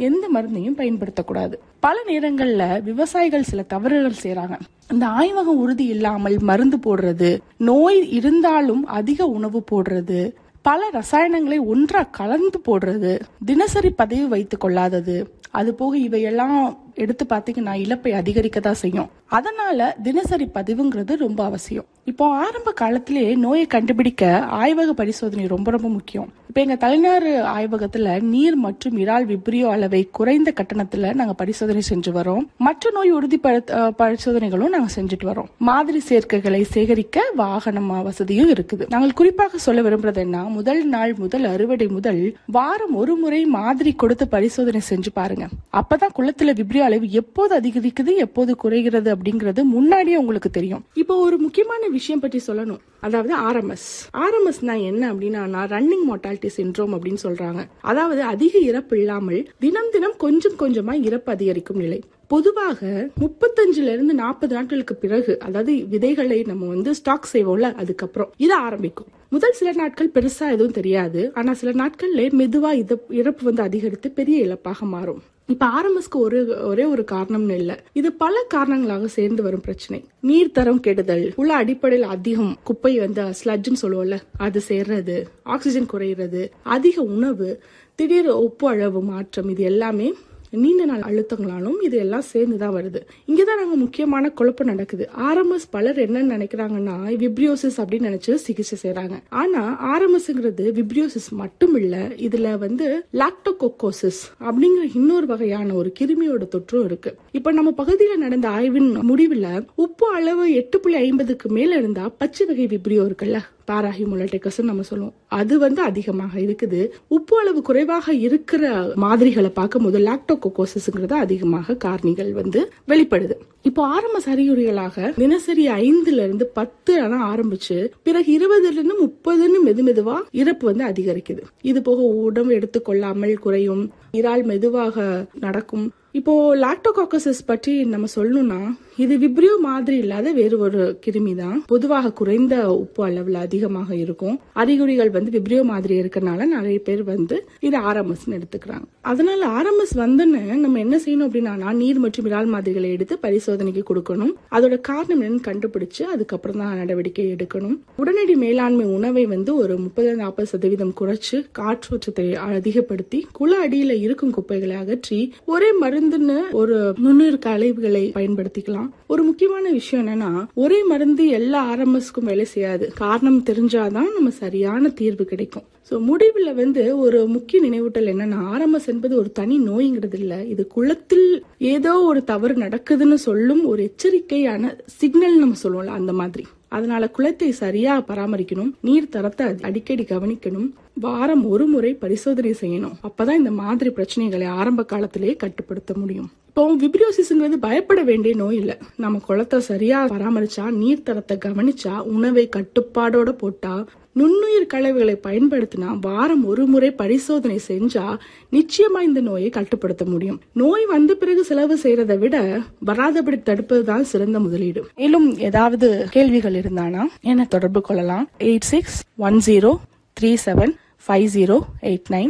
எந்த மருந்தையும் பயன்படுத்தக்கூடாது பல நேரங்கள்ல விவசாயிகள் சில தவறுகள் செய்றாங்க இந்த ஆய்வகம் உறுதி இல்லாமல் மருந்து போடுறது நோய் இருந்தாலும் அதிக உணவு போடுறது பல ரசாயனங்களை ஒன்றா கலந்து போடுறது தினசரி பதிவு வைத்துக் கொள்ளாதது அது போக இவையெல்லாம் எடுத்து பார்த்தீங்கன்னா இழப்பை அதிகரிக்க தான் செய்யும் அதனால தினசரி பதிவுங்கிறது ரொம்ப அவசியம் இப்போ ஆரம்ப காலத்திலே நோயை கண்டுபிடிக்க ஆய்வக பரிசோதனை ரொம்ப ரொம்ப முக்கியம் இப்போ எங்க தலைநகர் ஆய்வகத்துல நீர் மற்றும் இறால் விப்ரியோ அளவை குறைந்த கட்டணத்துல நாங்க பரிசோதனை செஞ்சு வரோம் மற்ற நோய் உறுதிப்படுத்த அஹ், பரிசோதனைகளும் நாங்க செஞ்சுட்டு வரோம் மாதிரி சேர்க்கைகளை சேகரிக்க வாகனம் வசதியும் இருக்குது நாங்கள் குறிப்பாக சொல்ல விரும்புறது என்ன முதல் நாள் முதல் அறுவடை முதல் வாரம் ஒரு முறை மாதிரி கொடுத்து பரிசோதனை செஞ்சு பாருங்க அப்பதான் குளத்துல விப்ரியோ அளவு எப்போது அதிகரிக்குது எப்போது குறைகிறது அப்படிங்கறது முன்னாடியே உங்களுக்கு தெரியும் இப்போ ஒரு முக்கியமான விஷயம் பற்றி சொல்லணும் அதாவது ஆர்எம்எஸ் ஆர்எம்எஸ்னா என்ன அப்படின்னா ரன்னிங் மோர்டாலிட்டி சிண்ட்ரோம் அப்படின்னு சொல்றாங்க அதாவது அதிக இறப்பு இல்லாமல் தினம் தினம் கொஞ்சம் கொஞ்சமா இறப்பு அதிகரிக்கும் நிலை பொதுவாக முப்பத்தஞ்சுல இருந்து நாற்பது நாட்களுக்கு பிறகு அதாவது விதைகளை நம்ம வந்து ஸ்டாக் செய்வோம்ல அதுக்கப்புறம் இது ஆரம்பிக்கும் முதல் சில நாட்கள் பெருசா எதுவும் தெரியாது ஆனா சில நாட்கள்ல மெதுவா இது இறப்பு வந்து அதிகரித்து பெரிய இழப்பாக மாறும் இப்ப ஆர்எம்எஸ்க்கு ஒரு ஒரே ஒரு காரணம்னு இல்ல இது பல காரணங்களாக சேர்ந்து வரும் பிரச்சனை நீர் தரம் கெடுதல் உள்ள அடிப்படையில் அதிகம் குப்பை வந்து ஸ்லட்ஜ்னு சொல்லுவோம்ல அது சேர்றது ஆக்சிஜன் குறையிறது அதிக உணவு திடீர் ஒப்பு அளவு மாற்றம் இது எல்லாமே நீண்ட நாள் அழுத்தங்களாலும் இது எல்லாம் சேர்ந்து தான் வருது இங்கதான் நாங்க முக்கியமான குழப்பம் நடக்குது ஆர்எம்எஸ் பலர் என்ன நினைக்கிறாங்கன்னா விப்ரியோசிஸ் அப்படின்னு நினைச்சு சிகிச்சை செய்றாங்க ஆனா ஆர்எம்எஸ்ங்கிறது விப்ரியோசிஸ் மட்டும் இல்ல இதுல வந்து லாக்டோகோகோசிஸ் அப்படிங்கிற இன்னொரு வகையான ஒரு கிருமியோட தொற்றும் இருக்கு இப்ப நம்ம பகுதியில நடந்த ஆய்வின் முடிவுல உப்பு அளவு எட்டு புள்ளி ஐம்பதுக்கு மேல இருந்தா பச்சை வகை விப்ரியோ இருக்குல்ல பாராஹிமுலடெக்கஸ் நம்ம சொல்லுவோம் அது வந்து அதிகமாக இருக்குது உப்பு அளவு குறைவாக இருக்கிற மாதிரிகளை பார்க்கும்போது லாக்டோகோகோசிஸ்ங்கிறது அதிகமாக காரணிகள் வந்து வெளிப்படுது இப்போ ஆரம்ப அறிகுறிகளாக தினசரி ஐந்துல இருந்து பத்து தான் ஆரம்பிச்சு பிறகு இருபதுல இருந்து முப்பதுன்னு மெது மெதுவா இறப்பு வந்து அதிகரிக்குது இது போக உணவு எடுத்துக்கொள்ளாமல் குறையும் இறால் மெதுவாக நடக்கும் இப்போ லாக்டோகாக்கசிஸ் பற்றி நம்ம சொல்லணும்னா இது விப்ரியோ மாதிரி இல்லாத வேறு ஒரு கிருமி தான் பொதுவாக குறைந்த உப்பு அளவுல அதிகமாக இருக்கும் அறிகுறிகள் வந்து விப்ரியோ மாதிரி இருக்கறனால நிறைய பேர் வந்து இது ஆர்எம்எஸ் எடுத்துக்கிறாங்க அதனால ஆர்எம்எஸ் வந்துன்னு நம்ம என்ன செய்யணும் அப்படின்னா நீர் மற்றும் இறால் மாதிரிகளை எடுத்து பரிசோதனைக்கு கொடுக்கணும் அதோட காரணம் என்னன்னு கண்டுபிடிச்சு அதுக்கப்புறம் தான் நடவடிக்கை எடுக்கணும் உடனடி மேலாண்மை உணவை வந்து ஒரு முப்பது நாற்பது சதவீதம் குறைச்சு காற்றோட்டத்தை அதிகப்படுத்தி குள அடியில இருக்கும் குப்பைகளை அகற்றி ஒரே மருந்துன்னு ஒரு நுண்ணுயிர் கலைவுகளை பயன்படுத்திக்கலாம் ஒரு முக்கியமான விஷயம் என்னன்னா ஒரே மருந்து எல்லா ஆர்எம்எஸ்க்கும் வேலை செய்யாது காரணம் தெரிஞ்சாதான் நம்ம சரியான தீர்வு கிடைக்கும் சோ முடிவுல வந்து ஒரு முக்கிய நினைவூட்டல் என்னன்னா ஆர்எம்எஸ் என்பது ஒரு தனி நோய்ங்கிறது இல்ல இது குளத்தில் ஏதோ ஒரு தவறு நடக்குதுன்னு சொல்லும் ஒரு எச்சரிக்கையான சிக்னல் நம்ம சொல்லுவோம்ல அந்த மாதிரி அதனால குளத்தை சரியா பராமரிக்கணும் நீர் தரத்தை அடிக்கடி கவனிக்கணும் வாரம் ஒரு முறை பரிசோதனை செய்யணும் அப்பதான் இந்த மாதிரி பிரச்சனைகளை ஆரம்ப காலத்திலேயே கட்டுப்படுத்த முடியும் இப்போ விப்ரியோசிஸ்ங்கிறது பயப்பட வேண்டிய நோய் இல்ல நம்ம குளத்தை சரியா பராமரிச்சா நீர் தரத்தை கவனிச்சா உணவை கட்டுப்பாடோட போட்டா நுண்ணுயிர் கலவைகளை பயன்படுத்தினா வாரம் ஒரு முறை பரிசோதனை செஞ்சா நிச்சயமா இந்த நோயை கட்டுப்படுத்த முடியும் நோய் வந்த பிறகு செலவு செய்யறதை விட வராதபடி தடுப்பதுதான் சிறந்த முதலீடு மேலும் ஏதாவது கேள்விகள் இருந்தானா என்ன தொடர்பு கொள்ளலாம் eight six one zero three seven five zero eight nine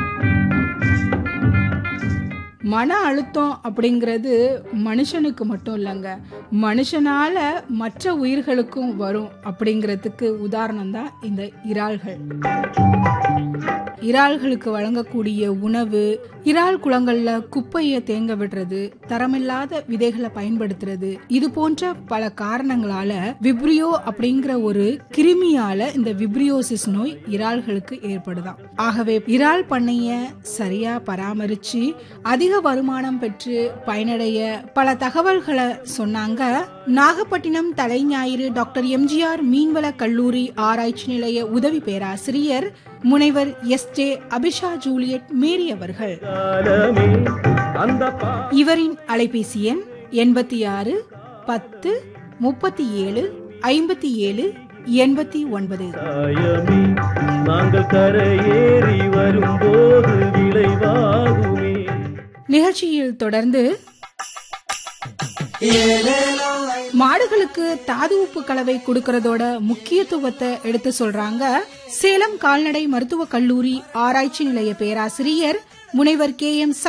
மன அழுத்தம் அப்படிங்கிறது மனுஷனுக்கு மட்டும் இல்லைங்க மனுஷனால மற்ற உயிர்களுக்கும் வரும் அப்படிங்கிறதுக்கு உதாரணம் தான் இந்த இறால்கள் இறால்களுக்கு வழங்கக்கூடிய உணவு இறால் குளங்கள்ல குப்பையை தேங்க விடுறது தரமில்லாத விதைகளை பயன்படுத்துறது இது போன்ற பல காரணங்களால விப்ரியோ அப்படிங்கிற ஒரு கிருமியால இந்த விப்ரியோசிஸ் நோய் இறால்களுக்கு ஏற்படுதாம் ஆகவே இறால் பண்ணைய சரியா பராமரிச்சு அதிக வருமானம் பெற்று பயனடைய பல தகவல்களை சொன்னாங்க நாகப்பட்டினம் தலைஞாயிறு டாக்டர் எம்ஜிஆர் மீன்வள கல்லூரி ஆராய்ச்சி நிலைய உதவி பேராசிரியர் முனைவர் S J Abisha Juliet Mary அவர்கள் இவரின் அலைபேசி எண் எண்பத்தி ஆறு பத்து முப்பத்தி ஏழு ஐம்பத்தி ஏழு எண்பத்தி ஒன்பது நாங்கள் கரையேறி வரும்போது விளைவாகுமே நிகழ்ச்சியில் தொடர்ந்து மாடுகளுக்கு தாது உப்பு கலவை கொடுக்கறதோட முக்கியத்துவத்தை எடுத்து சொல்றாங்க சேலம் கால்நடை மருத்துவக் கல்லூரி ஆராய்ச்சி நிலைய பேராசிரியர் முனைவர் கே எம்